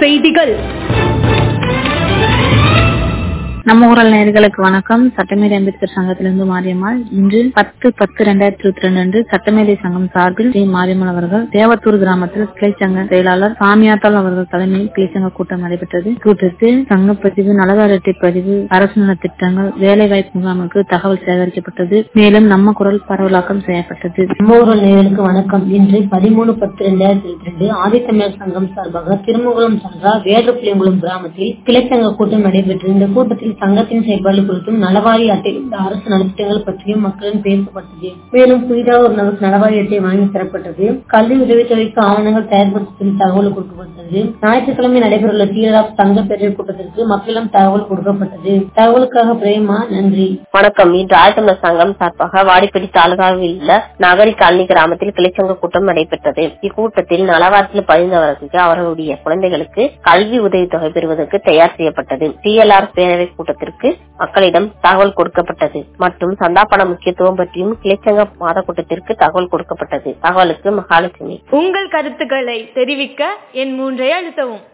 செய்திகள் நம்ம ஊரல் நேர்களுக்கு வணக்கம் சட்டமேதை அம்பேத்கர் சங்கத்திலிருந்து மாரியம்மாள் இன்று பத்து பத்து ரெண்டாயிரத்தி இருபத்தி ரெண்டு அன்று சட்டமேதை சங்கம் சார்பில் ஸ்ரீ மாரியம்மாள் அவர்கள் தேவத்தூர் கிராமத்தில் கிளைச்சங்க செயலாளர் சாமியாத்தாள் அவர்கள் தலைமையில் கிளைச்சங்க கூட்டம் நடைபெற்றது கூட்டத்தில் சங்க பதிவு நலவாரி அட்டை பதிவு அரசு நல திட்டங்கள் வேலைவாய்ப்பு முகாமுக்கு தகவல் சேகரிக்கப்பட்டது மேலும் நம்ம குரல் பரவலாக்கம் செய்யப்பட்டது நம்மூரல் நேயர்களுக்கு வணக்கம் இன்று பதிமூணு பத்து ரெண்டாயிரத்தி இருபத்தி ரெண்டு ஆதித்தமிழர் சங்கம் சார்பாக திருமுகுளம் சங்கா வேடப்புளியங்குளம் கிராமத்தில் கிளைச்சங்க கூட்டம் நடைபெற்றது இந்த கூட்டத்தில் சங்கத்தின் செயல்பாடு குறித்தும் நலவாரி அட்டை உள்ள அரசு நலத்திட்டங்கள் பற்றியும் மக்களிடம் பேசப்பட்டது மேலும் புதிதாக ஒரு நபருக்கு நலவாரி அட்டை வாங்கி தரப்பட்டது கல்வி உதவித்தொகைக்கு ஆவணங்கள் தயார்படுத்தும் தகவல் கொடுக்கப்பட்டது ஞாயிற்றுக்கிழமை நடைபெறவுள்ள சீராப் சங்க பேரவை கூட்டத்திற்கு மக்களிடம் தகவல் கொடுக்கப்பட்டது தகவலுக்காக பிரேமா நன்றி வணக்கம் இன்று ஆழ்த்தமிழர் சங்கம் சார்பாக வாடிப்பட்டி தாலுகாவில் உள்ள நகரி காலனி கிராமத்தில் கிளைச்சங்க கூட்டம் நடைபெற்றது இக்கூட்டத்தில் நலவாரத்தில் பதிந்தவர்களுக்கு அவர்களுடைய குழந்தைகளுக்கு கல்வி உதவித்தொகை பெறுவதற்கு தயார் செய்யப்பட்டது டிஎல்ஆர் பேரவை கூட்டத்திற்கு மக்களிடம் தகவல் கொடுக்கப்பட்டது மற்றும் சந்தாப்பண முக்கியத்துவம் பற்றியும் கிளைச்சங்க மாத கூட்டத்திற்கு தகவல் கொடுக்கப்பட்டது தகவலுக்கு மகாலட்சுமி உங்கள் கருத்துக்களை தெரிவிக்க என் மூன்றை அழுத்தவும்